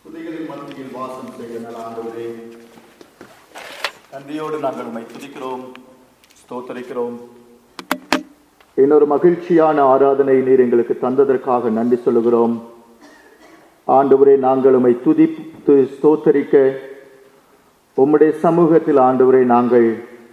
துதிகளின் மத்தியில் வாசம் செய்ய நல்ல ஆண்டவரே நன்றியோடு நாங்கள் உம்மை துதிக்கிறோம் ஸ்தோத்தரிக்கிறோம் இன்னொரு மகிழ்ச்சியான ஆராதனை நீர் எங்களுக்கு தந்ததற்காக நன்றி சொல்லுகிறோம் ஆண்டவரே நாங்கள் உம்மை துதித்து ஸ்தோத்தரிக்க உம்முடைய சமூகத்தில் ஆண்டவரே நாங்கள்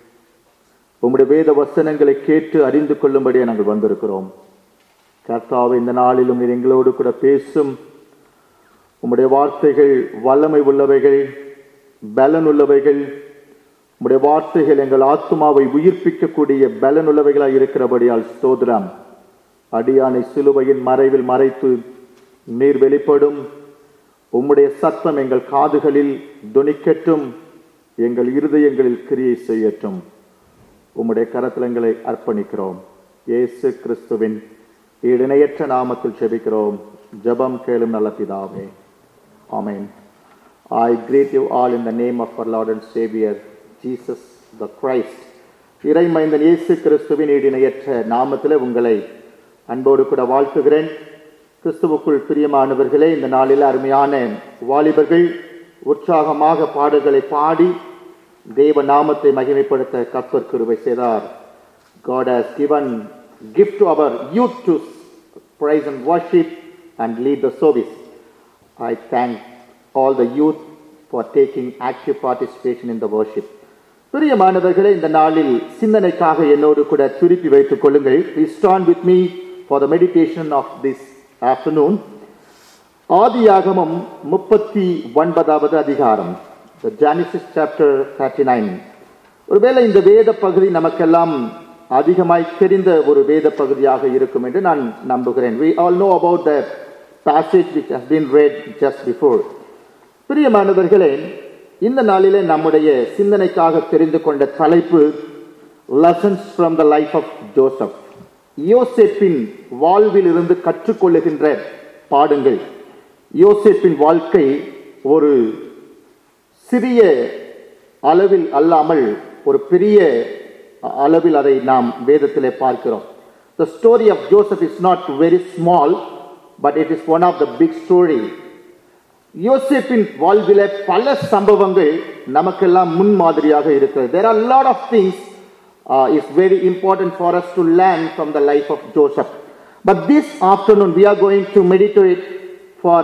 உம்முடைய வேத வசனங்களை கேட்டு அறிந்து கொள்ளும்படியே நாங்கள் வந்திருக்கிறோம் கர்த்தாவே இந்த நாளிலும் நீர் எங்களோடு கூட பேசும் உம்முடைய வார்த்தைகள் வல்லமை உள்ளவைகள் பலன் உள்ளவைகள் உம்முடைய வார்த்தைகள் எங்கள் ஆத்மாவை உயிர்ப்பிக்கக்கூடிய பலன் உள்ளவைகளாய் இருக்கிறபடியால் ஸ்தோத்திரம் அடியானை சிலுவையின் மறைவில் மறைத்து நீர் வெளிப்படும் உம்முடைய சத்தம் எங்கள் காதுகளில் துணிக்கட்டும் எங்கள் இருதயங்களில் கிரியை செய்யட்டும் உம்முடைய கரத்திலங்களை அர்ப்பணிக்கிறோம் இயேசு கிறிஸ்துவின் இணையற்ற நாமத்தில் செபிக்கிறோம் ஜெபம் கேளும் நல்ல பிதாவே ஆமென் I greet you all in the name of our Lord and Savior, Jesus the Christ. இறைமைந்தன் இயேசு கிறிஸ்துவின் ஈடிணையற்ற நாமத்தில் உங்களை அன்போடு கூட வாழ்த்துகிறேன் கிறிஸ்துவுக்குள் பிரியமானவர்களே இந்த நாளில் அருமையான வாலிபர்கள் உற்சாகமாக பாடல்களை பாடி தேவ நாமத்தை மகிமைப்படுத்த கர்த்தர் கிருபை செய்தார் God has given gift to our youth to praise and worship and lead the service. I thank all the youth for taking active participation in the worship. பிரியமானவர்களே இந்த நாளில் சிந்தனைக்காக என்னோடு கூட திருப்பி வைத்துக் கொள்ளுங்கள் Please stand with me for the meditation of this afternoon. ஆதியாகமம் முப்பத்தி ஒன்பதாவது அதிகாரம் The Genesis chapter 39. ஒருவேளை இந்த வேத பகுதி நமக்கெல்லாம் அதிகமாய் தெரிந்த ஒரு வேத பகுதியாக இருக்கும் என்று நான் நம்புகிறேன் we all know about the passage which has been read just before பிரியமானவர்களே இந்த நாளிலே நம்முடைய சிந்தனைக்காக தெரிந்து கொண்ட தலைப்பு lessons from the life of joseph யோசேப்பின் வாழ்வில் இருந்து கற்றுக்கொள்ளுகின்ற பாடங்கள் யோசேப்பின் வாழ்க்கை ஒரு சிறிய அளவில் அல்லாமல் ஒரு பெரிய அளவில் அதை நாம் வேதத்திலே பார்க்கிறோம் the story of joseph is not very small but it is one of the big story யோசேப்பின் வாழ்வில பல சம்பவங்கள் நமக்கெல்லாம் முன்மாதிரியாக இருக்கிறது there are a lot of things uh, is very important for us to learn from the life of joseph but this afternoon we are going to meditate for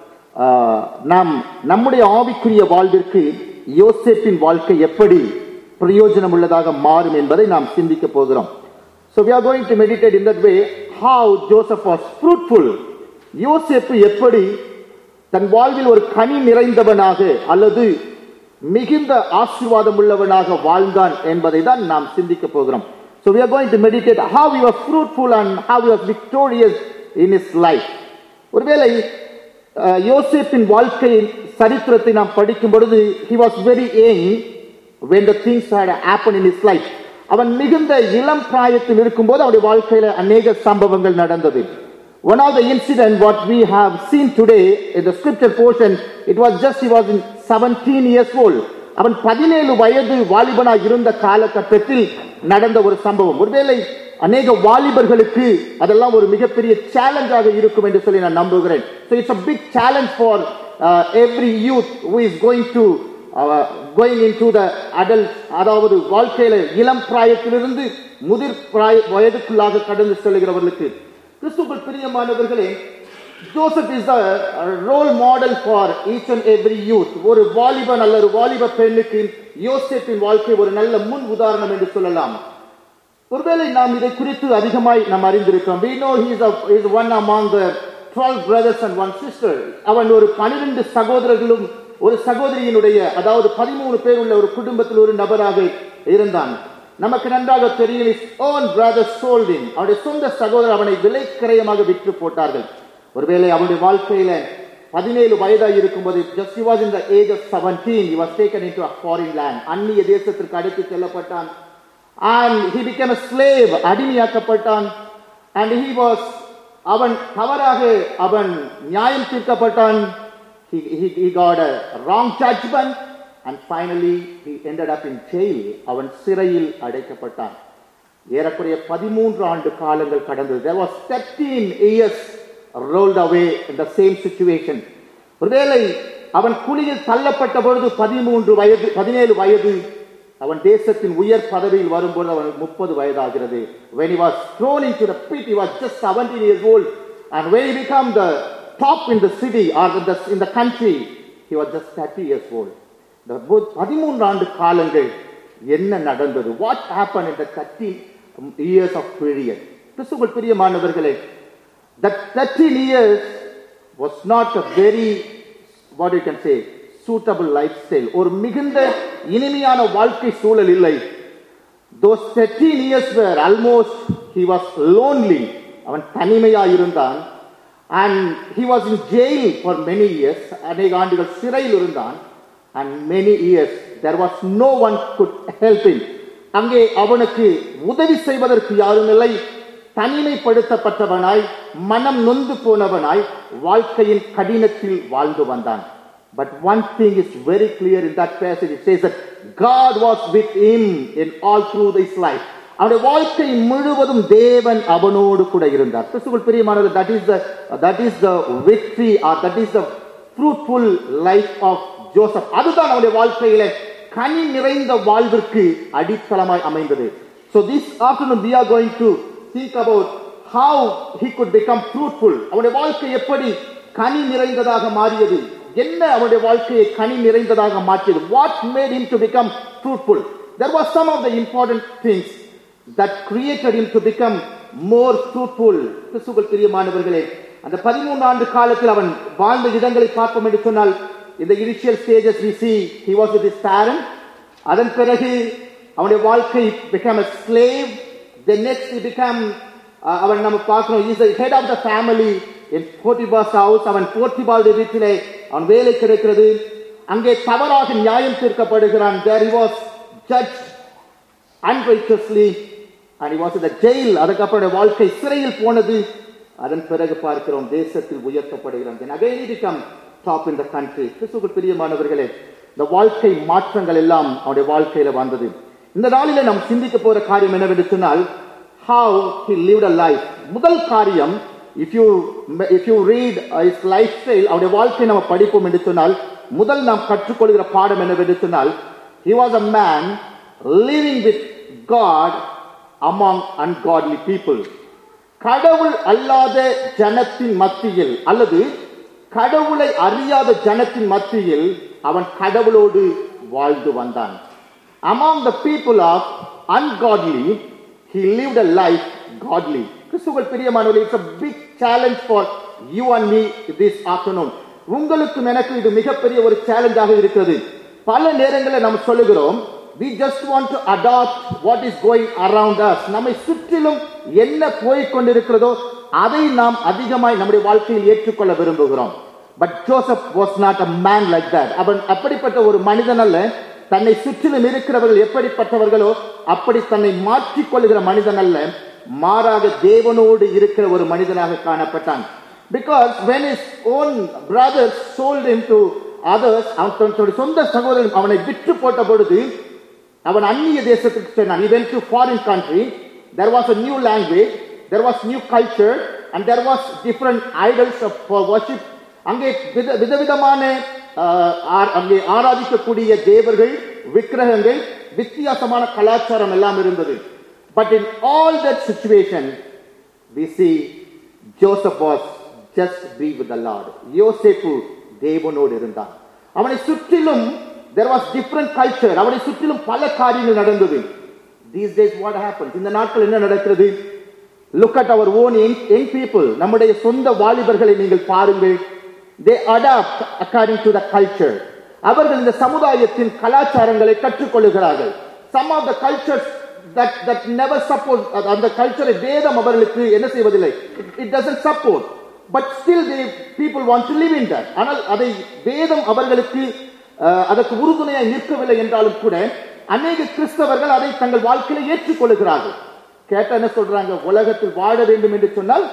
uh, நாம் நம்முடைய ஆவிக்குரிய வாழ்விற்கு யோசேப்பின் வாழ்க்கை எப்படி பிரயோஜனம் உள்ளதாக மாறும் என்பதை நாம் சிந்திக்க போகிறோம் so we are going to meditate in that way how joseph was fruitful யோசேப்பு எப்படி தன் வாழ்வில் ஒரு கனி நிறைந்தவனாக அல்லது மிகுந்த ஆசீர்வாதம் உள்ளவனாக வாழ்ந்தான் என்பதை தான் நாம் சிந்திக்க போகிறோம் so we are going to meditate how he was fruitful and how he was victorious in his life ஒருவேளை அஹ், யோசேப்பின் வாழ்க்கையின் சரித்திரத்தை நாம் படிக்கும் பொழுது he was very young when the things had happened in his life அவன் மிகுந்த இளம் பிராயத்தில் இருக்கும்போது அவனுடைய வாழ்க்கையில அநேக சம்பவங்கள் நடந்தது one of the incident what we have seen today in the scripture portion it was just he was in 17 years old அவன் பதினேழு வயது வாலிபனாய் இருந்த காலகட்டத்தில் நடந்த ஒரு சம்பவம் ஒருவேளை அநேக வாலிபர்களுக்கு அதெல்லாம் ஒரு மிகப்பெரிய சேலஞ்சாக இருக்கும் என்று சொல்லி நான் நம்புகிறேன் so it's a big challenge for uh, every youth who is going to uh, going into the adult அதாவது வாழ்க்கையில இளம் பிராயத்திலிருந்து முதிர் பிராய வயதுக்குள்ளாக கடந்து செல்கிறவர்களுக்கு கிறிஸ்துக்குள் பிரியமானவர்களே Joseph is the role model for each and every youth ஒரு வாலிபன் அல்லது வாலிப பெண்ணுக்கு யோசேப்பின் வாழ்க்கை ஒரு நல்ல முன் உதாரணம் என்று சொல்லலாம் ஒருவேளை நாம் இதை குறித்து அதிகமாய் நாம் அறிந்திருக்கிறோம் we know he is, a, he is one among the 12 brothers and one sister அவன் ஒரு பனிரெண்டு சகோதரர்களும் ஒரு சகோதரியினுடைய அதாவது பதிமூணு பேர் உள்ள ஒரு குடும்பத்தில் ஒரு நபராக இருந்தான் நமக்கு நன்றாக தெரியும் his own brother sold him அவனுடைய சொந்த சகோதரர் அவனை விலைக்கிரயமாக விற்று போட்டார்கள் ஒருவேளை அவனுடைய வாழ்க்கையில பதினேழு வயதாய் இருக்கும்போது just he was in the age of 17 he was taken into a foreign land அந்நிய தேசத்திற்கு அழைத்து செல்லப்பட்டான் and he became a slave அடிமையாக்கப்பட்டான் and he was அவன் தவறாக அவன் நியாயம் தீர்க்கப்பட்டான் he, he, he got a wrong judgment and finally he ended up in jail அவன் சிறையில் அடைக்கப்பட்டான் ஏறக்குறைய பதிமூன்று ஆண்டு காலங்கள் கடந்தது there was 13 years rolled away in the same situation ஒருவேளை அவன் குழியில் தள்ளப்பட்ட பொழுது பதிமூன்று வயது பதினேழு வயது அவன் தேசத்தின் உயர் பதவியில் வரும்போது அவனுக்கு முப்பது வயதாகிறது when he was thrown into the pit he was just 17 years old and when he became the top in the city or in the, in the country he was just 30 years old இந்த பு- பதிமூன்று ஆண்டு காலங்கள் என்ன நடந்தது what happened in the 30 years of period கிறிஸ்துவுக்குள் பிரியமானவர்களே that 13 years was not a very what you can say suitable lifestyle ஒரு மிகுந்த இனிமையான வாழ்க்கை சூழல் இல்லை those 13 years were almost he was lonely அவன் தனிமையா இருந்தான் and he was in jail for many years அநேக ஆண்டுகள் சிறையில் இருந்தான் and many years there was no one could help him அங்கே அவனுக்கு உதவி செய்வதற்கு யாரும் இல்லை தனிமைப்படுத்தப்பட்டவனாய் மனம் நொந்து போனவனாய் வாழ்க்கையின் கடினத்தில் வாழ்ந்து வந்தான் But one thing is very clear in that passage. It says that God was with him in all through his life. அவனுடைய வாழ்க்கை முழுவதும் தேவன் அவனோடு கூட இருந்தார் கிறிஸ்துவுக்குள் பிரியமானது that is the that is the victory or that is the fruitful life of Joseph அதுதான் அவனுடைய வாழ்க்கையில கனி நிறைந்த வாழ்விற்கு அடித்தளமாய் அமைந்தது so this afternoon we are going to think about how he could become fruitful அவனுடைய வாழ்க்கை எப்படி கனி நிறைந்ததாக மாறியது என்ன அவனுடைய வாழ்க்கையை கனி நிறைந்ததாக மாற்றியது what made him to become fruitful there was some of the important things that created him to become more fruitful கிறிஸ்துவுக்குள் பிரியமானவர்களே அந்த பதிமூன்று ஆண்டு காலத்தில் அவன் வாழ்ந்த இடங்களை பார்ப்போம் என்று சொன்னால் இந்த initial stages we see he was with his parents அதன் பிறகு அவனுடைய வாழ்க்கை became a slave the next he became அஹ், அவன் நம்ம பார்க்கிறோம் is head of the family in Potiphar's house அவன் போர்டிபால் வீட்டிலே அவன் வேலை கிடைக்கிறது அங்கே தவறாக நியாயம் தீர்க்கப்படுகிறான் there he was judged unrighteously and he was in the jail அதுக்கப்புறம் அவனுடைய வாழ்க்கை சிறையில் போனது அதன் பிறகு பார்க்கிறோம் தேசத்தில் உயர்த்தப்படுகிறான் then again he become top in the country கிறிஸ்துவுக்குள் பிரியமானவர்களே இந்த வாழ்க்கை மாற்றங்கள் எல்லாம் அவனுடைய வாழ்க்கையில வந்தது இந்த நாளில நாம் சிந்திக்க போற காரியம் என்னவென்று சொன்னால் how he lived a life முதல் காரியம் if you if you read his lifestyle அவருடைய வாழ்க்கை நம்ம படிப்போம் என்று சொன்னால் முதல் நாம் கற்றுக்கொள்கிற பாடம் என்னவென்று சொன்னால் he was a man living with God among ungodly people கடவுள் அல்லாத ஜனத்தின் மத்தியில் அல்லது கடவுளை அறியாத ஜனத்தின் மத்தியில் அவன் கடவுளோடு வாழ்ந்து வந்தான் among the people of ungodly he lived a life godly கிறிஸ்துவல் பிரியமானவர்களே it's a big challenge for you and me this afternoon உங்களுக்கும் எனக்கு இது மிகப்பெரிய ஒரு சேலஞ்சாக இருக்கிறது பல நேரங்களில் நாம் சொல்லுகிறோம் we just want to adopt what is going around us நம்மை சுற்றிலும் என்ன போய் கொண்டிருக்கிறதோ அதை நாம் அதிகமாய் நம்முடைய வாழ்க்கையில் ஏற்றுக்கொள்ள விரும்புகிறோம் but Joseph was not a man like that அவன் அப்படிப்பட்ட ஒரு மனிதன் அல்ல தன்னை சுற்றிலும் இருக்கிறவர்கள் எப்படிப்பட்டவர்களோ அப்படி தன்னை மாற்றிக் கொள்கிற மனிதன் அல்ல மாறாக தேவனோடு இருக்கிற ஒரு மனிதனாக காணப்பட்டான் because when his own brothers sold him to others அவன் தன்னுடைய சொந்த சகோதரன் அவனை விற்று போட்ட பொழுது அவன் அந்நிய தேசத்துக்கு சென்றான் he went to foreign country there was a new language there was new culture and there was different idols of, for worship அங்கே வித விதவிதமான ஆஹ், ஆர்- அங்கே ஆராதிக்கக்கூடிய தேவர்கள் விக்கிரகங்கள் வித்தியாசமான கலாச்சாரம் எல்லாம் இருந்தது but in all that situation we see Joseph was just be with the Lord யோசேப்பு தேவனோடு இருந்தான் அவனை சுற்றிலும் there was different culture அவனை சுற்றிலும் பல காரியங்கள் நடந்தது these days what happens இந்த நாட்கள் என்ன நடக்கிறது look at our own young, young people நம்முடைய சொந்த வாலிபர்களை நீங்கள் பாருங்கள் they adapt according to the culture அவர்கள் இந்த சமுதாயத்தின் கலாச்சாரங்களை கற்றுக்கொள்ளுகிறார்கள் some of the cultures that that never support அந்த கல்ச்சரை வேதம் அவர்களுக்கு என்ன செய்வதில்லை it doesn't support but still they people want to live in that ஆனால் அதை வேதம் அவர்களுக்கு அஹ், அதற்கு உறுதுணையாய் நிற்கவில்லை என்றாலும் கூட அநேக கிறிஸ்தவர்கள் அதை தங்கள் வாழ்க்கையில ஏற்றுக்கொள்கிறார்கள் கேட்டா என்ன சொல்றாங்க உலகத்தில் வாழ வேண்டும் என்று சொன்னால்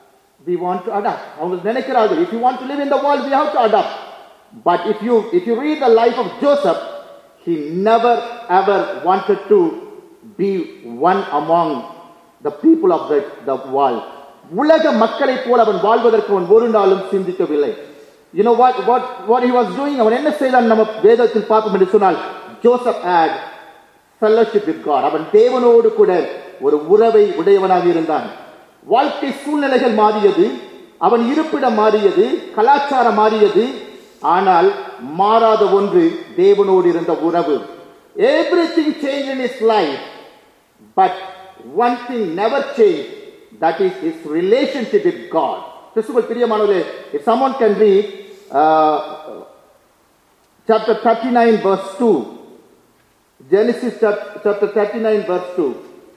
we want to adapt அவங்க நினைக்கிறார்கள் if you want to live in the world we have to adapt but if you if you read the life of joseph he never ever wanted to be one among the people of the, the world உலக மக்களைப் போல அவன் வாழ்வதற்கு அவன் ஒரு நாளும் சிந்திக்கவில்லை you know what what what he was doing அவன் என்ன செய்தான் நம்ம வேதத்தில் பார்ப்போம் என்று சொன்னால் Joseph had fellowship with God அவன் தேவனோடு கூட ஒரு உறவை உடையவனாக இருந்தான் வாழ்க்கை சூழ்நிலைகள் மாறியது அவன் இருப்பிடம் மாறியது கலாச்சாரம் மாறியது ஆனால் மாறாத ஒன்று தேவனோடு இருந்த உறவு everything changed in his life but one thing never changed that is his relationship with God கிறிஸ்துவல் பிரியமானவர்களே if someone can read uh, chapter 39 verse 2 Genesis chap- chapter 39 verse 2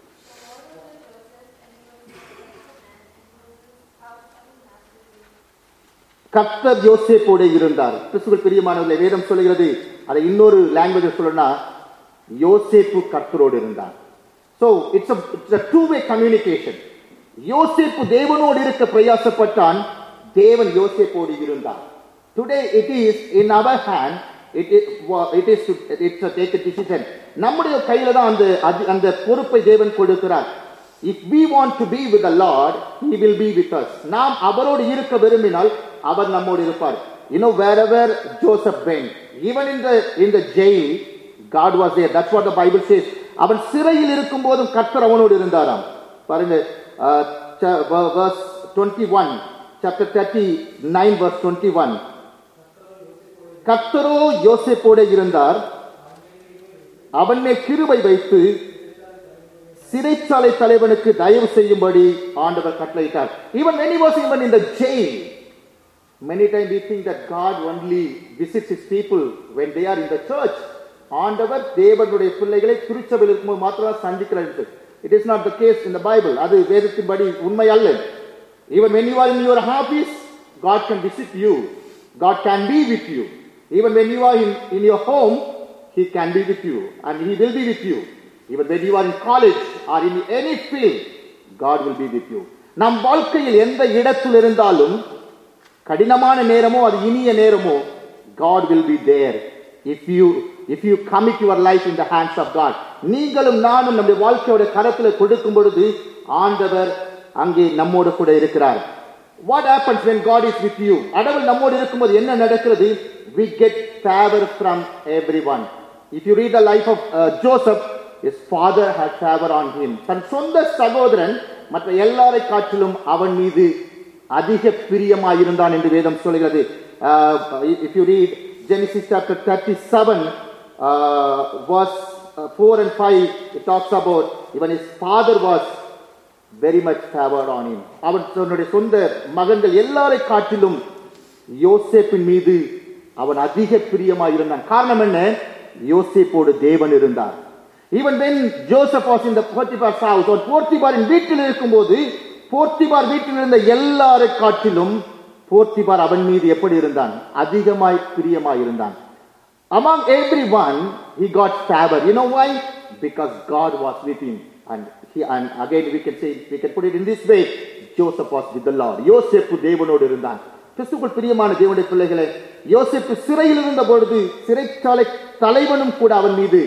கர்த்தர் யோசேப்போடு இருந்தார் கிறிஸ்துவல் பிரியமானவர்களை வேதம் சொல்லுகிறது அதை இன்னொரு லாங்குவேஜ் சொல்லணும்னா யோசேப்பு கர்த்தரோடு இருந்தார் so it's it's a two way communication யோசேப்பு தேவனோடு இருக்க பிரயாசப்பட்டான் தேவன் யோசேப்போடு இருந்தார் today it is in our hand it it is it's take decision நம்முடைய கையில தான் அந்த அது- அந்த பொறுப்பை தேவன் கொடுக்கிறார் if we want to be with the lord he will be with us நாம் அவரோடு இருக்க விரும்பினால் அவர் நம்மோடு இருப்பார் you know wherever joseph went even in the in the jail god was there that's what the bible says அவன் சிறையில் இருக்கும் போதும் கர்த்தர் அவனோடு இருந்தாராம் பாருங்க uh, cha- ver- verse 21 chapter 39 verse 21 கர்த்தரோ யோசேப்போடு இருந்தார் அவன் மேல் கிருபை வைத்து சிறைச்சாலை தலைவனுக்கு தயவு செய்யும்படி ஆண்டவர் கட்டளையிட்டார் even when he was even in the jail many times we think that god only visits his people when they are in the church ஆண்டவர் தேவனுடைய பிள்ளைகளை திருச்சபையில் இருக்கும்போது மாத்திரம் சந்திக்கிறார் it is not the case in the bible அது வேதத்தின்படி உண்மை அல்ல even when you are in your office god can visit you god can be with you even when you are in, in your home he can be with you and he will be with you even when you are in college or in any field god will be with you நம் வாழ்க்கையில் எந்த இடத்தில் இருந்தாலும் கடினமான நேரமோ அது இனிய நேரமோ God will be there if you if you commit your life in the hands of God நீங்களும் நானும் நம்முடைய வாழ்க்கையோட கரத்தில் கொடுக்கும் பொழுது ஆண்டவர் அங்கே நம்மோடு கூட இருக்கிறார் what happens when God is with you கடவுள் நம்மோடு இருக்கும்போது என்ன நடக்கிறது we get favor from everyone if you read the life of uh, Joseph his father had favor on him தன் சொந்த சகோதரன் மற்ற எல்லாரை காட்டிலும் அவன் மீது அதிக பிரியமாயிருந்தான் என்று வேதம் சொல்கிறது Uh, if you read Genesis chapter 37 uh, verse uh, 4 and 5 it talks about even his father was very much favored on him அவன் தன்னுடைய சொந்த மகன்கள் எல்லாரை காட்டிலும் யோசேப்பின் மீது அவன் அதிக பிரியமாயிருந்தான் காரணம் என்ன யோசேப்போடு தேவன் இருந்தார் even when Joseph was in the Potiphar's house or போர்த்திபாரின் வீட்டில் இருக்கும்போது போர்த்திபார் வீட்டில் இருந்த எல்லாரை காட்டிலும் போர்த்திபார் அவன் மீது எப்படி இருந்தான் அதிகமாய் பிரியமாய் இருந்தான் among everyone he got favor you know why because god was with him and he and again we can say we can put it in this way joseph was with the lord யோசேப்பு தேவனோடு இருந்தான் கிறிஸ்துக்குள் பிரியமான தேவனுடைய பிள்ளைகளே யோசேப்பு சிறையில் இருந்த பொழுது சிறைச்சாலை தலைவனும் கூட அவன் மீது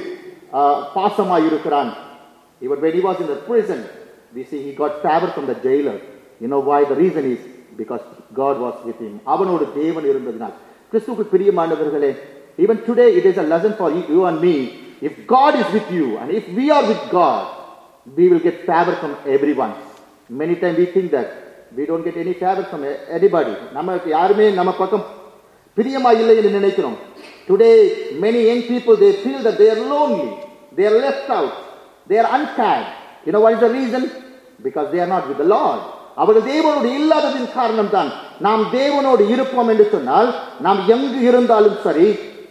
பாசமாய் இருக்கிறான் even when he was in the prison we see he got favor from the jailer you know why the reason is because god was with him அவனோடு தேவன் இருந்ததினால் கிறிஸ்துவுக்கு பிரியமானவர்களே even today it is a lesson for you, you and me if god is with you and if we are with god we will get favor from everyone many times we think that we don't get any favor from anybody நமக்கு யாருமே நம்ம பக்கம் பிரியமா இல்லை என்று நினைக்கிறோம் today many young people they feel that they are lonely they are left out they are uncared you know what is the reason because they are not with the lord அவர்கள் தேவனோடு இல்லாததின் காரணம் தான் நாம் தேவனோடு இருப்போம் என்று சொன்னால் நாம் எங்கு இருந்தாலும் சரி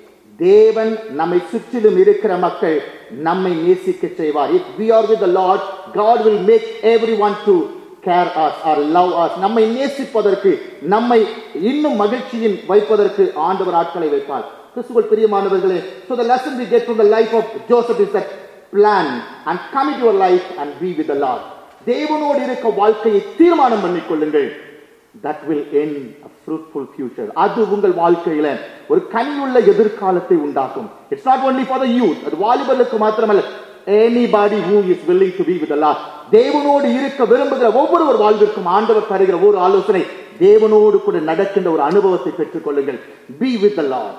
தேவன் நம்மை சுற்றிலும் இருக்கிற மக்கள் நம்மை நேசிக்க செய்வார் if we are with the lord god will make everyone to care us or love us நம்மை நேசிப்பதற்கு நம்மை இன்னும் மகிழ்ச்சியின் வைப்பதற்கு ஆண்டவர் ஆட்களை வைப்பார் கிறிஸ்துவல் பிரியமானவர்களே so the lesson we get from the life of joseph is that plan and commit your life and be with the lord தேவனோடு இருக்க வாழ்க்கையை தீர்மானம் பண்ணிக்கொள்ளுங்கள் that will end a fruitful future அது உங்கள் வாழ்க்கையில ஒரு கனியுள்ள எதிர்காலத்தை உண்டாக்கும் it's not only for the youth அது வாலிபர்களுக்கு மாத்திரமல்ல anybody who is willing to be with the Lord தேவனோடு இருக்க விரும்புகிற ஒவ்வொருவர் வாழ்விற்கும் ஆண்டவர் தருகிற ஒரு ஆலோசனை தேவனோடு கூட நடக்கின்ற ஒரு அனுபவத்தை பெற்றுக்கொள்ளுங்கள் பி வித் த லார்ட்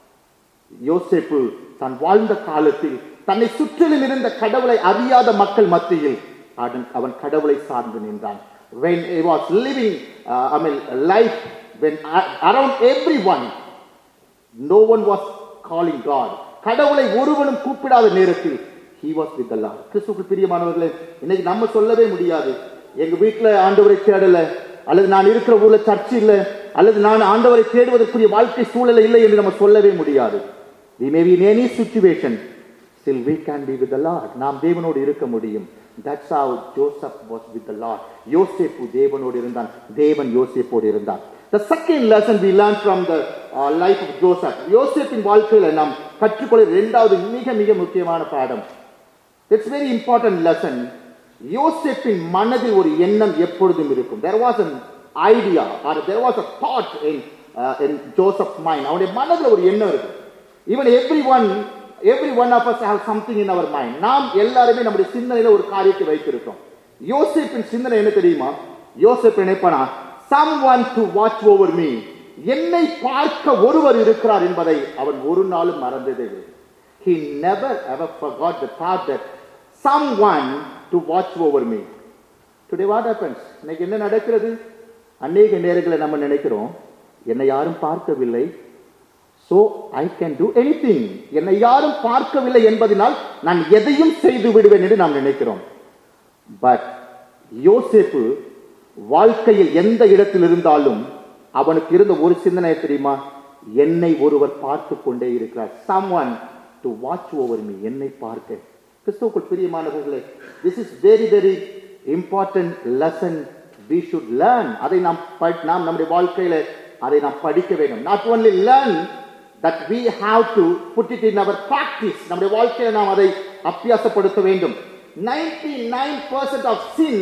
யோசேப்பு தான் வாழ்ந்த காலத்தில் தன்னை சுற்றிலும் இருந்த கடவுளை அறியாத மக்கள் மத்தியில் அவன் அவன் கடவுளை சார்ந்து நின்றான் when he was living uh, i mean life when uh, around everyone no one was calling god கடவுளை ஒருவனும் கூப்பிடாத நேரத்தில் he was with the lord கிறிஸ்துவுக்கு பிரியமானவர்களே இன்னைக்கு நம்ம சொல்லவே முடியாது எங்க வீட்டுல ஆண்டவரை தேடல அல்லது நான் இருக்கிற ஊர்ல சர்ச் இல்ல அல்லது நான் ஆண்டவரை தேடுவதற்குரிய வாழ்க்கை சூழல் இல்லை என்று நம்ம சொல்லவே முடியாது we may be in any situation still we can be with the lord நாம் தேவனோடு இருக்க முடியும் that's how joseph was with the lord யோசேப்பு தேவனோடு இருந்தான் தேவன் யோசேப்போடு இருந்தான் the second lesson we learned from the uh, life of joseph யோசேப்பின் வாழ்க்கையில நாம் கற்றுக்கொள்ள இரண்டாவது மிக மிக முக்கியமான பாடம் இட்ஸ் வெரி இம்பார்ட்டன்ட் லெசன் யோசேப்பின் மனதில் ஒரு எண்ணம் எப்பொழுதும் இருக்கும் there was an idea or there was a thought in uh, in joseph mind அவனுடைய மனதில் ஒரு எண்ணம் இருக்கு even everyone every one of us have something in our mind நாம் எல்லாருமே நம்முடைய சிந்தனையில ஒரு காரியத்தை வைத்திருக்கோம் யோசேப்பின் சிந்தனை என்ன தெரியுமா யோசேப் நினைப்பானா someone to watch over me என்னை பார்க்க ஒருவர் இருக்கிறார் என்பதை அவன் ஒரு நாளும் மறந்ததே இல்லை he never ever forgot the thought that someone to watch over me today what happens இன்னைக்கு என்ன நடக்கிறது அநேக நேரங்களை நம்ம நினைக்கிறோம் என்னை யாரும் பார்க்கவில்லை so i can do anything என்னை யாரும் பார்க்கவில்லை என்பதனால் நான் எதையும் செய்து விடுவேன் என்று நாம் நினைக்கிறோம் பட் யோசேப்பு வாழ்க்கையில் எந்த இடத்தில் இருந்தாலும் அவனுக்கு இருந்த ஒரு சிந்தனை தெரியுமா என்னை ஒருவர் பார்த்து கொண்டே இருக்கிறார் someone to watch over me என்னை பார்க்க கிறிஸ்துவுக்குள் பிரியமானவர்களே this is very very important lesson we should learn அதை நாம் ப- நாம் நம்முடைய வாழ்க்கையில அதை நாம் படிக்க வேண்டும் not only learn that we have to put it in our practice நம்முடைய வாழ்க்கையில நாம் அதை அபியாசப்படுத்த வேண்டும் 99% of sin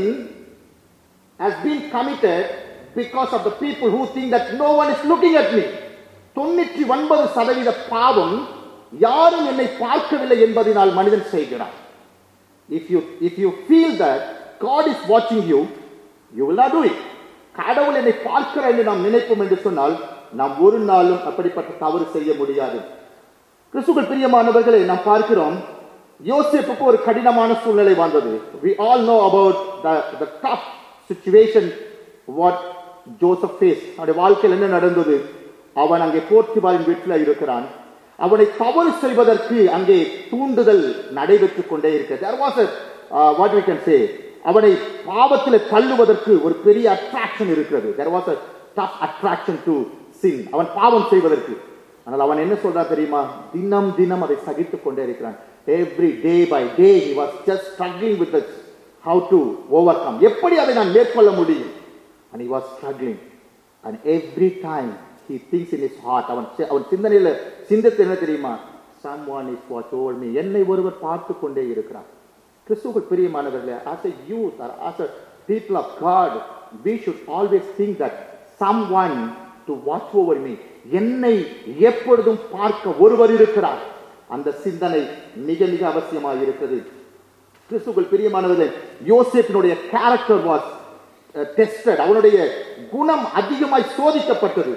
has been committed because of the people who think that no one is looking at me தொண்ணூற்றி ஒன்பது சதவீத பாவம் யாரும் என்னை பார்க்கவில்லை என்பதனால் மனிதன் செய்கிறான் if you if you feel that god is watching you you will not do it கடவுள் என்னை பார்க்கிறார் என்று நாம் நினைப்போம் என்று சொன்னால் நாம் ஒரு நாளும் அப்படிப்பட்ட தவறு செய்ய முடியாது கிறிஸ்துக்கள் பிரியமானவர்களை நாம் பார்க்கிறோம் யோசேப்புக்கு ஒரு கடினமான சூழ்நிலை வந்தது we all know about the the tough situation what Joseph face அவனுடைய வாழ்க்கையில் என்ன நடந்தது அவன் அங்கே போர்த்திபாரின் வீட்டில் இருக்கிறான் அவனை தவறு செய்வதற்கு அங்கே தூண்டுதல் நடைபெற்றுக் கொண்டே இருக்கிறது there was a uh, what we can say அவனை பாவத்தில் தள்ளுவதற்கு ஒரு பெரிய அட்ராக்ஷன் இருக்கிறது there was a tough attraction to sin அவன் பாவம் செய்வதற்கு ஆனால் அவன் என்ன சொல்றான் தெரியுமா தினம் தினம் அதை சகித்துக் கொண்டே இருக்கிறான் every day by day he was just struggling with this how to overcome எப்படி அதை நான் மேற்கொள்ள முடியும் and he was struggling and every time he thinks in his heart அவன் சி- அவன் சிந்தனையில சிந்தத்து என்ன தெரியுமா someone is watch over me என்னை ஒருவர் பார்த்து கொண்டே இருக்கிறான் கிறிஸ்துவுக்குள் பிரியமானவர்களே as a youth or as a people of God we should always think that someone to watch over me என்னை எப்பொழுதும் பார்க்க ஒருவர் இருக்கிறார் அந்த சிந்தனை மிக மிக அவசியமாக இருக்கிறது கிறிஸ்துக்குள் பிரியமானவர்களே யோசேப்பினுடைய கேரக்டர் வாஸ் டெஸ்டட் அவனுடைய குணம் அதிகமாய் சோதிக்கப்பட்டது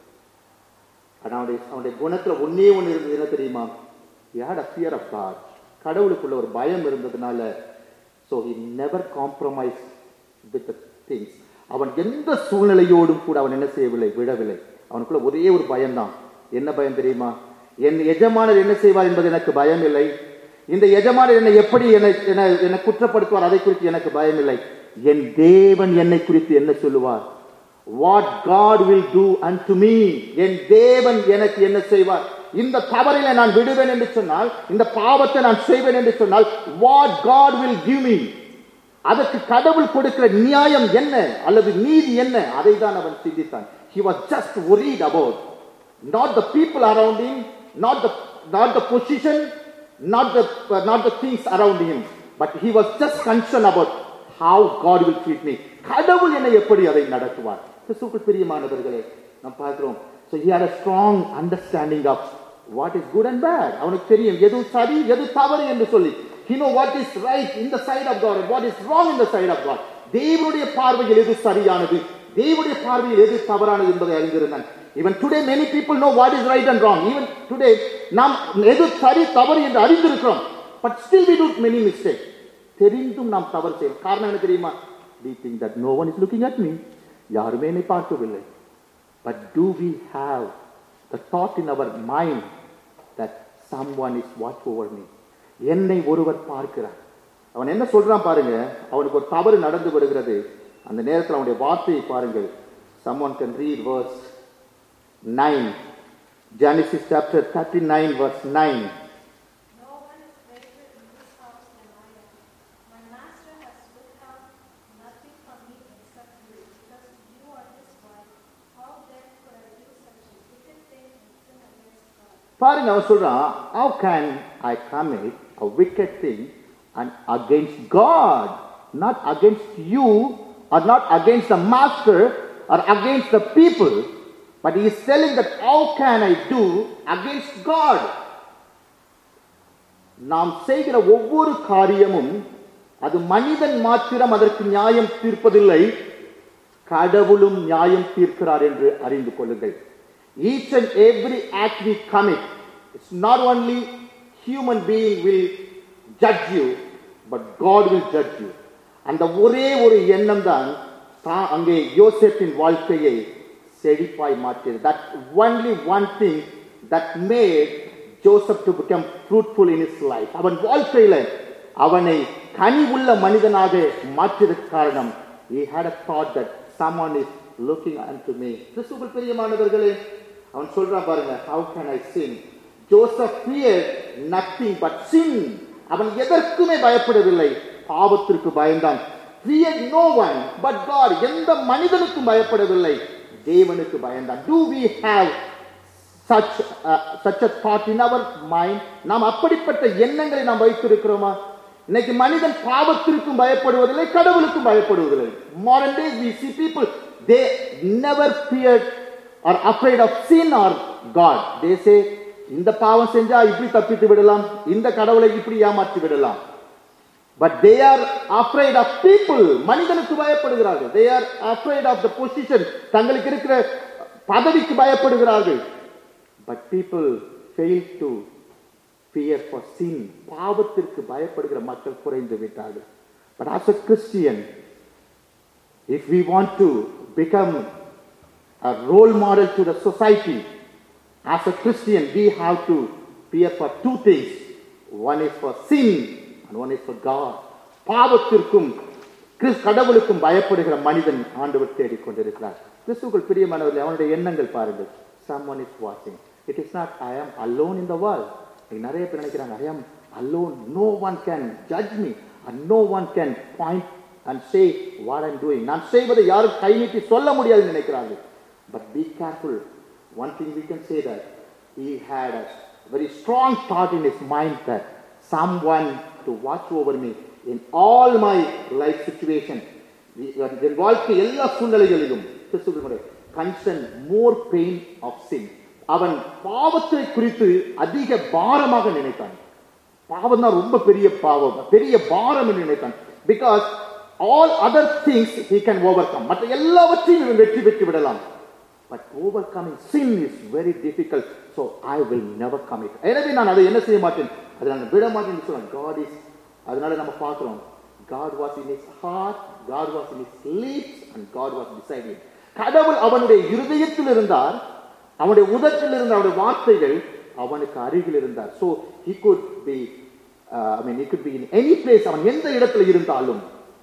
ஆனா அவனுடைய அவனுடைய குணத்துல ஒன்னே ஒண்ணு இருந்தது என்ன தெரியுமா he had a fear of God கடவுளுக்குள்ள ஒரு பயம் இருந்ததுனால so he never compromised with the things அவன் எந்த சூழ்நிலையோடும் கூட அவன் என்ன செய்யவில்லை விடவில்லை அவனுக்குள்ள ஒரே ஒரு பயம்தான் என்ன பயம் தெரியுமா என் எஜமானர் என்ன செய்வார் என்பது எனக்கு பயம் இல்லை இந்த எஜமானர் என்னை எப்படி என்னை என்னை என்னை குற்றப்படுத்துவார் அதை குறித்து எனக்கு பயம் இல்லை என் தேவன் என்னை குறித்து என்ன சொல்லுவார் what God will do unto me என் தேவன் எனக்கு என்ன செய்வார் இந்த தவறில நான் விடுவேன் என்று சொன்னால் இந்த பாவத்தை நான் செய்வேன் என்று சொன்னால் what God will give me அதற்கு கடவுள் கொடுக்கிற நியாயம் என்ன அல்லது நீதி என்ன அதை தான் அவன் சிந்தித்தான் he was just worried about not the people around him not the not the position not the uh, not the things around him but he was just concerned about how god will treat me கடவுள் என்னை எப்படி அதை நடத்துவார் கிறிஸ்துவுக்குள் பிரியமானவர்களே நாம் பார்க்கிறோம் so he had a strong understanding of what is good and bad அவனுக்கு தெரியும் எது சரி எது தவறு என்று சொல்லி he know what is right in the side of god and what is wrong in the side of god தேவனுடைய பார்வையில் எது சரியானது தேவனுடைய பார்வையில் எது தவறானது என்பதை அறிந்திருந்தான் even today many people know what is right and wrong even today நாம் எது சரி தவறு என்று அறிந்திருக்கிறோம் but still we do many mistake தெரிந்தும் நாம் தவறு செய்யும் காரணம் என்ன தெரியுமா we think that no one is looking at me யாருமே என்னை பார்க்கவில்லை but do we have the thought in our mind that someone is watch over me என்னை ஒருவர் பார்க்கிறார் அவன் என்ன சொல்றான் பாருங்க அவனுக்கு ஒரு தவறு நடந்து வருகிறது அந்த நேரத்தில் அவனுடைய வார்த்தையை பாருங்கள் someone can read verse 9 Genesis chapter 39 verse 9 No one is greater in this house than I am. My master has withheld nothing from me except you, because you are his wife. How then could I do such a wicked thing and sin against God? பாருங்க அவன் சொல்றான் how can I commit a wicked thing and against God not against you or not against the master or against the people but he is telling that how can I do against God நாம் செய்கிற ஒவ்வொரு காரியமும் அது மனிதன் மாத்திரம் அதற்கு நியாயம் தீர்ப்பதில்லை கடவுளும் நியாயம் தீர்க்கிறார் என்று அறிந்து கொள்ளுங்கள் each and every act we commit it's not only human being will judge you but god will judge you அந்த ஒரே ஒரு எண்ணம் தான் தான் அங்கே யோசேப்பின் வாழ்க்கையை செழிப்பாய் மாற்றியது that only one thing that made Joseph to become fruitful in his life அவன் வாழ்க்கையில அவனை கனி உள்ள மனிதனாக மாற்றியதற்கு காரணம் he had a thought that someone is looking unto me கிறிஸ்துவுக்குள் பிரியமானவர்களே அவன் சொல்றான் பாருங்க how can i sin Joseph feared nothing but sin அவன் எதற்குமே பயப்படவில்லை பாவத்திற்கு பயந்தான் feared no one but god எந்த மனிதனுக்கும் பயப்படவில்லை தேவனுக்கு பயந்தான் do we have such uh, such a thought in our mind நாம் அப்படிப்பட்ட எண்ணங்களை நாம் வைத்திருக்கிறோமா இன்னைக்கு மனிதன் பாவத்திற்கும் பயப்படுவதில்லை கடவுளுக்கும் பயப்படுவதில்லை modern days we see people they never feared or afraid of sin or god they say இந்த பாவம் செஞ்சா இப்படி தப்பித்து விடலாம் இந்த கடவுளை இப்படி ஏமாற்றி விடலாம் but they are afraid of people மனிதனுக்கு பயப்படுகிறார்கள் they are afraid of the position தங்களுக்கு இருக்கிற பதவிக்கு பயப்படுகிறார்கள் but people fail to fear for sin பாவத்திற்கு பயப்படுகிற மக்கள் குறைந்து விட்டார்கள் but as a Christian if we want to become a role model to the society. As a Christian, we have to fear for two things. One is for sin and one is for God. பாவத்திற்கும் கிறிஸ் கடவுளுக்கும் பயப்படுகிற மனிதன் ஆண்டவர் தேடிக்கொண்டிருக்கிறார் கிறிஸ்துக்குள் பிரியமானவர்கள் அவனுடைய எண்ணங்கள் பாருங்கள் someone is watching it is not i am alone in the world இன்னைக்கு நிறைய பேர் நினைக்கிறாங்க i am alone no one can judge me and no one can point and say what i'm doing நான் செய்வதை யாரும் கை நீட்டி சொல்ல முடியாதுன்னு நினைக்கிறார்கள் but be careful one thing we can say that he had a very strong thought in his mind that someone to watch over me in all my life situation என் வாழ்க்கை எல்லா சூழ்நிலைகளிலும் கிறிஸ்துவனுடைய concern more pain of sin அவன் பாவத்தை குறித்து அதிக பாரமாக நினைத்தான் பாவம் தான் ரொம்ப பெரிய பாவம் பெரிய பாரம் என்று நினைத்தான் because all other things he can overcome மற்ற எல்லாவற்றையும் இவன் வெற்றி பெற்று விடலாம் but overcoming sin is very difficult so I will never commit எனவே நான் அதை என்ன செய்ய மாட்டேன் அதை நான் விட மாட்டேன்னு சொல்லுவேன் காட் இஸ் அதனால நம்ம பார்க்கிறோம் God was in his heart, God was in his lips, and God was beside him. கடவுள் அவனுடைய இருதயத்தில் இருந்தார் அவனுடைய உதட்டில் இருந்த அவனுடைய வார்த்தைகள் அவனுக்கு அருகில் இருந்தார் so he could be uh, I mean he could be in any place அவன் எந்த இடத்துல இருந்தாலும்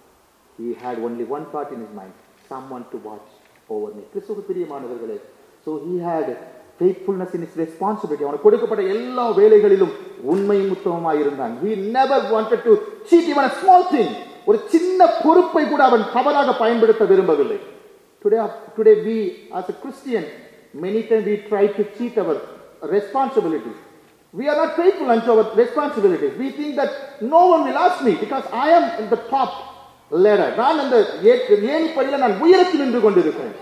he had only one thought in his mind someone to watch over me கிறிஸ்துவுக்கு பிரியமானவர்களே so he had faithfulness in his responsibility அவனுக்கு கொடுக்கப்பட்ட எல்லா வேலைகளிலும் உண்மை முத்தமாய் இருந்தான் he never wanted to cheat even a small thing ஒரு சின்ன பொறுப்பை கூட அவன் தவறாக பயன்படுத்த விரும்பவில்லை today today we as a christian many times we try to cheat our responsibilities we are not faithful unto our responsibilities we think that no one will ask me because i am in the top ladder நான் அந்த ஏணிப்படியில நான் உயரத்தில் நின்று கொண்டிருக்கிறேன்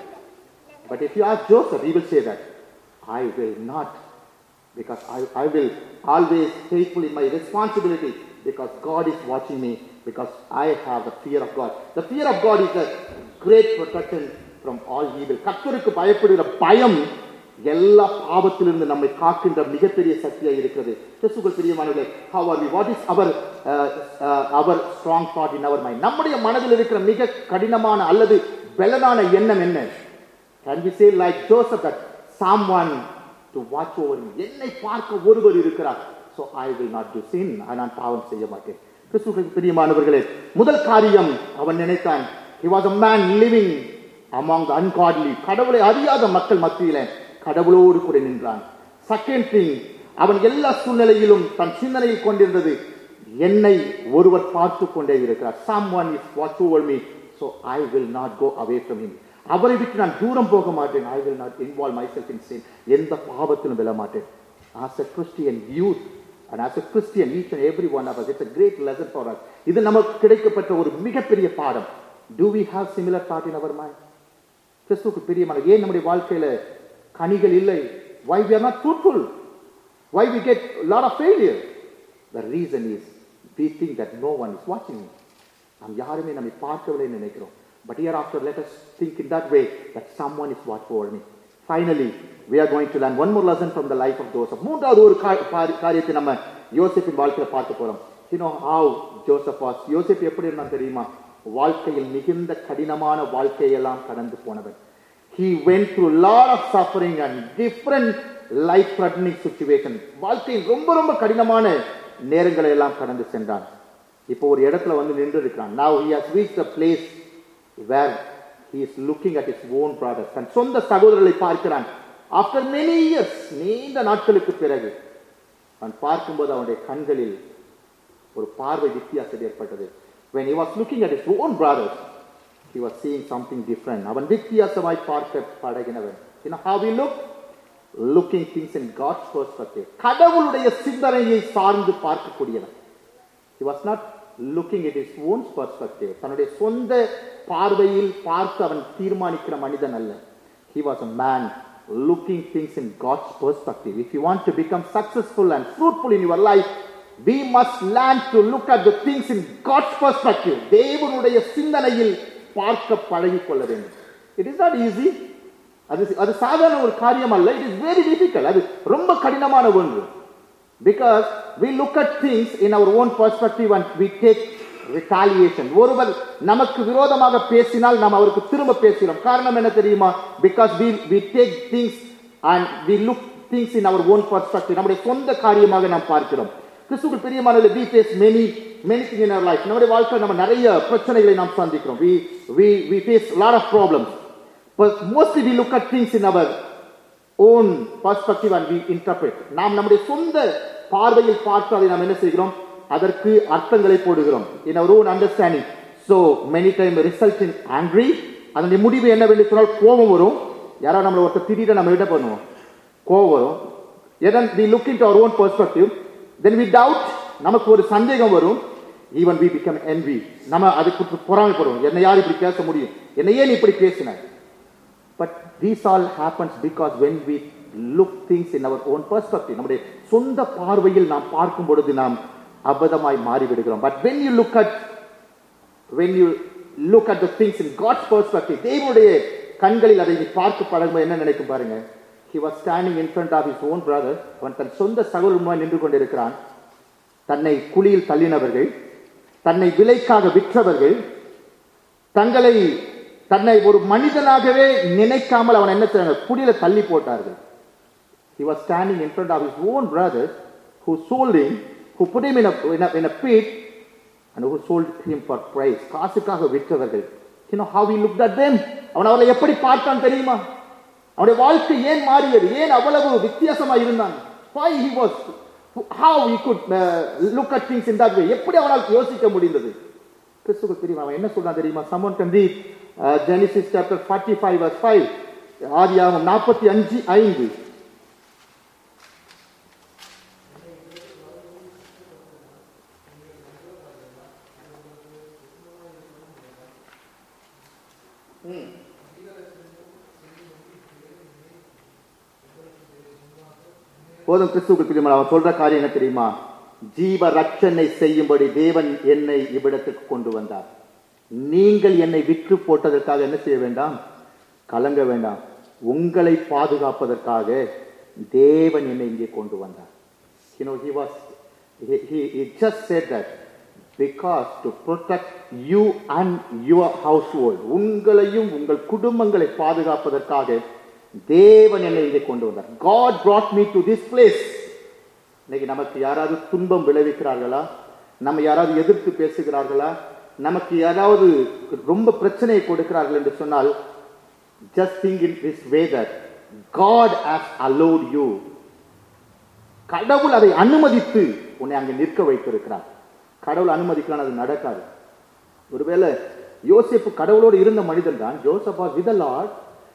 but if you ask joseph he will say that I will not, because I, I will always faithful in my responsibility, because God is watching me, because I have the fear of God. The fear of God is a great protection from all evil கர்த்தருக்கு பயப்படுகிற பயம் எல்லா பாவத்திலிருந்து நம்மை காக்கின்ற மிகப்பெரிய சக்தியாக இருக்கிறது கிறிஸ்துக்குள் பிரியமானவர்களே how are we what is our uh, uh, our strong thought in our mind நம்முடைய மனதில் இருக்கிற மிக கடினமான அல்லது பலனான எண்ணம் என்ன can we say like Joseph that someone to watch over me என்னை பார்க்க ஒருவர் இருக்கிறார் so I will not do sin நான் பாவம் செய்ய மாட்டேன் கிறிஸ்துவுக்கு பிரியமானவர்களே முதல் காரியம் அவன் நினைத்தான் he was a man living among the ungodly கடவுளை அறியாத மக்கள் மத்தியில கடவுளோடு கூட நின்றான் செகண்ட் திங் அவன் எல்லா சூழ்நிலையிலும் தன் சிந்தனையில் கொண்டிருந்தது என்னை ஒருவர் பார்த்து கொண்டே இருக்கிறார் someone is watch over me so I will not go away from him அவரை விட்டு நான் தூரம் போக மாட்டேன் I will not involve myself in sin எந்த பாவத்திலும் விழ மாட்டேன் as a Christian youth and as a Christian each and every one of it's a great lesson for us இது நமக்கு கிடைக்கப்பட்ட ஒரு மிகப்பெரிய பாடம் to we have similar thought in our mind கிறிஸ்துவுக்கு பிரியமான ஏன் நம்முடைய வாழ்க்கையில கனிகள் இல்லை why we are not fruitful why we get a lot of failure the reason is we think that no one is watching me நாம் யாருமே நம்மை பார்க்கவில்லை நினைக்கிறோம் but hereafter let us think in that way that someone is watching over me finally we are going to learn one more lesson from the life of Joseph மூன்றாவது ஒரு கா- காரி- காரியத்தை நம்ம யோசேப்பின் வாழ்க்கையில பார்க்க போறோம் you know how Joseph was யோசேப் எப்படி இருந்தான் தெரியுமா வாழ்க்கையில் மிகுந்த கடினமான வாழ்க்கையெல்லாம் கடந்து போனவன் he went through lot of suffering and different life threatening situation வாழ்க்கையில் ரொம்ப ரொம்ப கடினமான நேரங்களை எல்லாம் கடந்து சென்றான் இப்போ ஒரு இடத்துல வந்து நின்று இருக்கிறான் now he has reached a place where he is looking at his own brothers தன் சொந்த சகோதரர்களை பார்க்கிறான் after many years நீண்ட நாட்களுக்கு பிறகு அவன் பார்க்கும்போது அவனுடைய கண்களில் ஒரு பார்வை வித்தியாசம் ஏற்பட்டது when he was looking at his own brothers he was seeing something different அவன் வித்தியாசமாய் பார்க்க பழகினவன் you know how we look looking things in God's perspective கடவுளுடைய சிந்தனையை சார்ந்து பார்க்கக்கூடியவன் he was not looking at his own perspective தன்னுடைய சொந்த பார்வையில் பார்த்து அவன் தீர்மானிக்கிற மனிதன் அல்ல he was a man looking things in God's perspective if you want to become successful and fruitful in your life we must learn to look at the things in God's perspective தேவனுடைய சிந்தனையில் பார்க்க பழகிக் கொள்ள வேண்டும் it is not easy அது அது சாதாரண ஒரு காரியம் அல்ல இட் இஸ் வெரி டிஃபிகல்ட் அது ரொம்ப கடினமான ஒன்று because we look at things in our own perspective and we take retaliation ஒருவர் நமக்கு விரோதமாக பேசினால் நாம் அவருக்கு திரும்ப பேசுகிறோம் காரணம் என்ன தெரியுமா because we we take things and we look things in our own perspective நம்முடைய சொந்த காரியமாக நாம் பார்க்கிறோம் கிறிஸ்துக்குள் பிரியமானது we face many many thing in our life நம்முடைய வாழ்க்கையில் நம்ம நிறைய பிரச்சனைகளை நாம் சந்திக்கிறோம் we we we face lot of problems But mostly we look at things in our own perspective and we interpret. நாம் நம்முடைய சொந்த பார்வையில் பார்த்து அதை நாம் என்ன செய்கிறோம் அதற்கு அர்த்தங்களை போடுகிறோம் in our own understanding. So many times result in angry. அதனுடைய முடிவு என்னவென்று சொன்னால் கோபம் வரும் யாராவது நம்மளை ஒருத்தர் திடீர்னு நம்ம என்ன பண்ணுவோம் கோபம் வரும் then we look into our own perspective then we doubt நமக்கு ஒரு சந்தேகம் வரும் ஈவன் we become envy நம்ம அதுக்கு பொறாமைப்படுவோம் என்ன யார் இப்படி பேச முடியும் என்ன ஏன் இப்படி பேசினார் but these all happens because when we look things in our own perspective நம்முடைய சொந்த பார்வையில் நாம் பார்க்கும் பொழுது நாம் அபதமாய் மாறிவிடுகிறோம் but when you look at when you look at the things in God's perspective தேவனுடைய கண்களில் அதை நீ பார்த்து பழகும்போது என்ன நினைக்கும் பாருங்க he was standing in front of his own brother அவன் தன் சொந்த சகோதரமாய் நின்று கொண்டிருக்கிறான் தன்னை குழியில் தள்ளினவர்கள் தன்னை விலைக்காக விற்றவர்கள் தங்களை தன்னை ஒரு மனிதனாகவே நினைக்காமல் அவன் என்ன செய்றாங்க குடியில தள்ளி போட்டார்கள் he was standing in front of his own brothers who sold him who put him in a, in a, in a pit and who sold him for price காசுக்காக விற்றவர்கள் you know how he looked at them அவன் அவளை எப்படி பார்த்தான் தெரியுமா அவனுடைய வாழ்க்கை ஏன் மாறியது ஏன் அவ்வளவு வித்தியாசமா இருந்தான் why he was how he could uh, look at things in that way எப்படி அவனால் யோசிக்க முடிந்தது கிறிஸ்துவுக்கு தெரியுமா அவன் என்ன சொல்றான் தெரியுமா someone can read uh, Genesis chapter 45 verse 5 ஆதியாகமம் நாற்பத்தி அஞ்சு ஐந்து போதும் கிறிஸ்துவுக்கு பிரியமான அவன் சொல்ற காரியம் என்ன தெரியுமா ஜீவ ரட்சனை செய்யும்படி தேவன் என்னை இவ்விடத்துக்கு கொண்டு வந்தார் நீங்கள் என்னை விற்று போட்டதற்காக என்ன செய்ய வேண்டாம் கலங்க வேண்டாம் உங்களை பாதுகாப்பதற்காக தேவன் என்னை இங்கே கொண்டு வந்தார் you know he was he, he, he just said that because to protect you and your household உங்களையும் உங்கள் குடும்பங்களை பாதுகாப்பதற்காக தேவன் என்னை இங்கே கொண்டு வந்தார் God brought me to this place இன்னைக்கு நமக்கு யாராவது துன்பம் விளைவிக்கிறார்களா நம்ம யாராவது எதிர்த்து பேசுகிறார்களா நமக்கு யாராவது ரொம்ப பிரச்சனையை கொடுக்கிறார்கள் என்று சொன்னால் just think in this way that God has allowed you கடவுள் அதை அனுமதித்து உன்னை அங்கே நிற்க வைத்திருக்கிறார் கடவுள் அனுமதிக்கலாம் அது நடக்காது ஒருவேளை யோசேப்பு கடவுளோடு இருந்த மனிதன் தான் Joseph was with Lord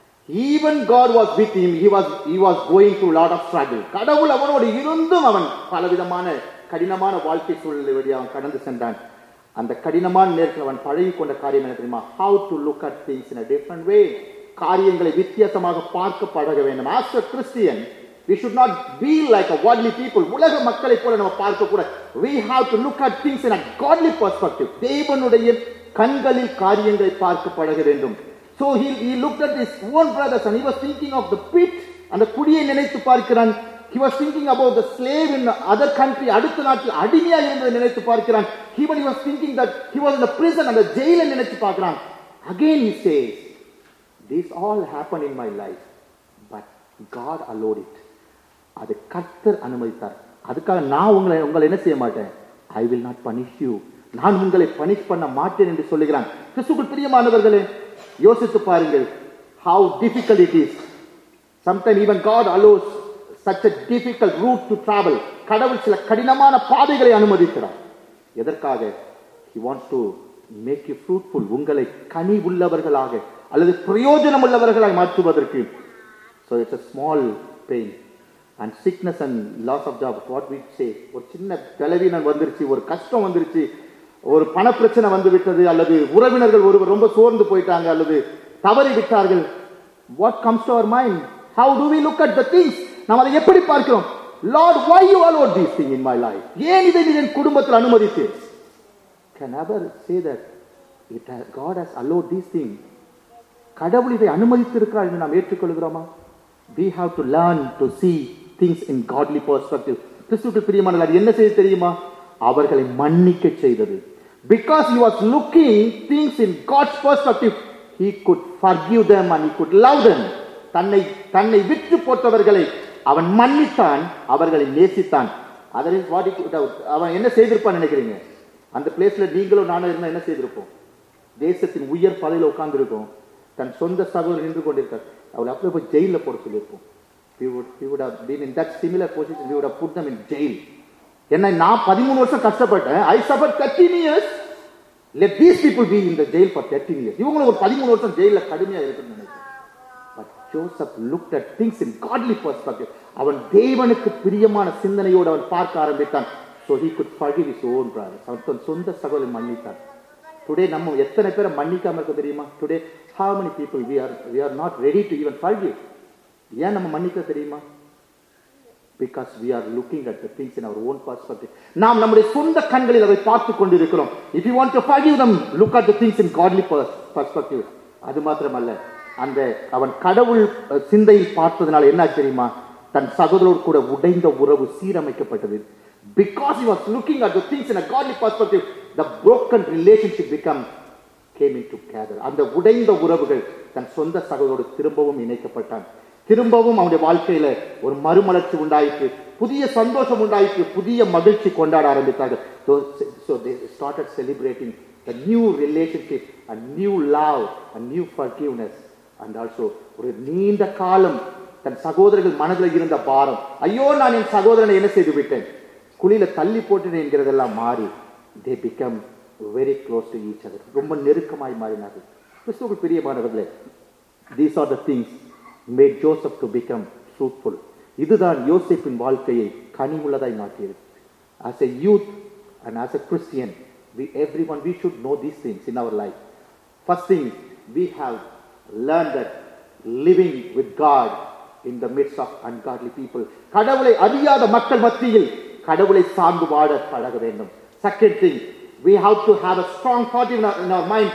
even God was with him he was he was going through lot of struggle கடவுள் அவனோடு இருந்தும் அவன் பலவிதமான கடினமான வாழ்க்கை சூழ்நிலை வழி அவன் கடந்து சென்றான் அந்த கடினமான நேரத்தில் அவன் பழகி கொண்ட காரியம் என்ன தெரியுமா how to look at things in a different way காரியங்களை வித்தியாசமாக பார்க்க பழக வேண்டும் as a christian we should not be like a worldly people உலக மக்களைப் போல நம்ம பார்க்க கூட we have to look at things in a godly perspective தேவனுடைய கண்களில் காரியங்களை பார்க்க பழக வேண்டும் so he, he looked at his own brothers and he was thinking of the pit அந்த குடியை நினைத்து பார்க்கிறான் he was thinking about the slave in other country அடுத்த நாட்டில் அடிமையா இருந்ததை நினைத்து பார்க்கிறான் even he was thinking that he was in the prison அந்த ஜெயிலை நினைத்து பார்க்கிறான் again he says this all happened in my life but God allowed it அது கர்த்தர் அனுமதித்தார் அதுக்காக நான் உங்களை உங்களை என்ன செய்ய மாட்டேன் I will not punish you நான் உங்களை பனிஷ் பண்ண மாட்டேன் என்று சொல்லுகிறான் கிறிஸ்துக்குள் பிரியமானவர்களே யோசித்து பாருங்கள் how difficult it is sometimes even God allows such a difficult route to travel கடவுள் சில கடினமான பாதைகளை அனுமதிக்கிறார் எதற்காக he wants to make you fruitful உங்களை கனி உள்ளவர்களாக அல்லது பிரயோஜனம் உள்ளவர்களாய் மாற்றுவதற்கு so it's a small pain and sickness and loss of job what we say ஒரு சின்ன பலவீனம் வந்துருச்சு ஒரு கஷ்டம் வந்துருச்சு ஒரு பணப்பிரச்சனை வந்து விட்டது அல்லது உறவினர்கள் ஒருவர் ரொம்ப சோர்ந்து போயிட்டாங்க அல்லது தவறி விட்டார்கள் what comes to our mind how do we look at the things நாம் அதை எப்படி பார்க்கிறோம் lord why you allowed these thing in my life ஏன் இதை நீ என் குடும்பத்தில் அனுமதித்தீர் can ever say that it has, god has allowed these things கடவுள் இதை அனுமதித்திருக்கிறார் என்று நாம் ஏற்றுக்கொள்கிறோமா we have to learn to see things in godly perspective கிறிஸ்துவுக்கு பிரியமான அது என்ன செய்து தெரியுமா அவர்களை மன்னிக்க செய்தது because he was looking things in god's perspective he could forgive them and he could love them தன்னை தன்னை விற்று போட்டவர்களை அவன் மன்னித்தான் அவர்களை நேசித்தான் அதன் வாடி அவன் என்ன செய்திருப்பான் நினைக்கிறீங்க அந்த பிளேஸ்ல நீங்களும் நானும் இருந்தா என்ன செய்திருப்போம் தேசத்தின் உயர் பதவியில் உட்கார்ந்திருக்கோம் தன் சொந்த சகோதரர் நின்று கொண்டிருக்கார் அவளை அப்படியே போய் ஜெயிலில் போட சொல்லியிருப்போம் we would we would have been in that similar position we would have put them in jail என்ன நான் பதிமூணு வருஷம் கஷ்டப்பட்டேன் I suffer thirteen years let these people be in the jail for thirteen years இவங்களும் ஒரு பதிமூணு வருஷம் ஜெயில கடுமையா இருக்குன்னு நினைக்கிறேன் but Joseph looked at things in godly perspective அவன் தேவனுக்கு பிரியமான சிந்தனையோடு அவன் பார்க்க ஆரம்பித்தான் so he could forgive his own brothers அவன் தன் சொந்த சகோதரி மன்னித்தான் டுடே நம்ம எத்தனை பேரை மன்னிக்காம இருக்க தெரியுமா today how many people we are we are not ready to even forgive ஏன் நம்ம மன்னிக்க தெரியுமா because we are looking at the things in our own perspective நாம் நம்முடைய சொந்த கண்களில் அதை பார்த்து கொண்டிருக்கிறோம் if you want to forgive them look at the things in godly pers- perspective அது மாத்திரமல்ல அந்த அவன் கடவுள் அஹ், சிந்தையில் பார்த்ததுனால என்ன ஆச்சு தெரியுமா தன் சகோதரோடு கூட உடைந்த உறவு சீரமைக்கப்பட்டது because he was looking at the things in a godly perspective the broken relationship become came into gather அந்த உடைந்த உறவுகள் தன் சொந்த சகோதரோடு திரும்பவும் இணைக்கப்பட்டான் திரும்பவும் அவனுடைய வாழ்க்கையில ஒரு மறுமலர்ச்சி உண்டாயிற்று புதிய சந்தோஷம் உண்டாயிற்று புதிய மகிழ்ச்சி கொண்டாட ஆரம்பித்தார்கள் so, so they started celebrating the new relationship a new love a new forgiveness and also ஒரு நீண்ட காலம் தன் சகோதரர்கள் மனதில் இருந்த பாரம் ஐயோ நான் என் சகோதரனை என்ன செய்து விட்டேன் குழியில தள்ளி போட்டேன் என்கிறதெல்லாம் மாறி they become very close to each other ரொம்ப நெருக்கமாய் மாறினார்கள் கிறிஸ்துவுக்கு பிரியமானவர்களே these are the things made Joseph to become fruitful இதுதான் யோசேப்பின் வாழ்க்கையை கனிவுள்ளதாய் மாற்றியது as a youth and as a Christian we every one we should know these things in our life first thing we have learn that living with God in the midst of ungodly people கடவுளை அறியாத மக்கள் மத்தியில் கடவுளை சார்ந்து வாழ பழக வேண்டும் second thing we have to have a strong thought in our, in our mind that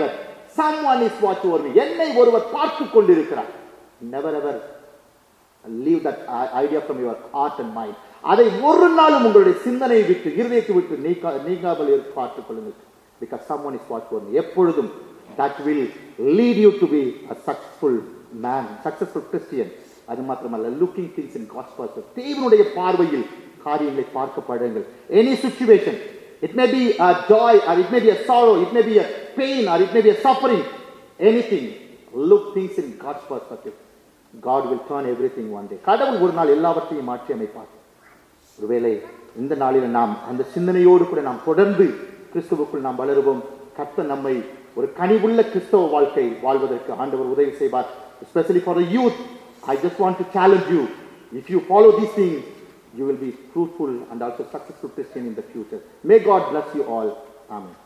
someone is watch over me என்னை ஒருவர் பார்த்து கொண்டிருக்கிறார் never ever leave that i- idea from your heart and mind அதை ஒரு நாளும் உங்களுடைய சிந்தனையை விட்டு இருதயத்தை விட்டு நீக்கா நீங்காமல் இரு- பார்த்துக் கொள்ளுங்கள் because someone is watch over me எப்பொழுதும் that will lead you to be a successful man successful christian அது மாத்திரமல்ல looking things in God's perspective தேவனுடைய பார்வையில் காரியங்களை பார்க்க படுங்கள் any situation it may be a joy or it may be a sorrow it may be a pain or it may be a suffering anything look things in God's perspective God will turn everything one day கடவுள் ஒரு நாள் எல்லாவற்றையும் மாற்றி அமைப்பார் ஒருவேளை இந்த நாளில் நாம் அந்த சிந்தனையோடு கூட நாம் தொடர்ந்து கிறிஸ்துவுக்குள் நாம் வளருவோம் கர்த்தர் நம்மை ஒரு கனிவுள்ள கிறிஸ்தவ வாழ்க்கை வாழ்வதற்கு ஆண்டவர் உதவி செய்வார் especially for the youth I just want to challenge you if you follow these things you will be fruitful and also successful Christian in the future may God bless you all amen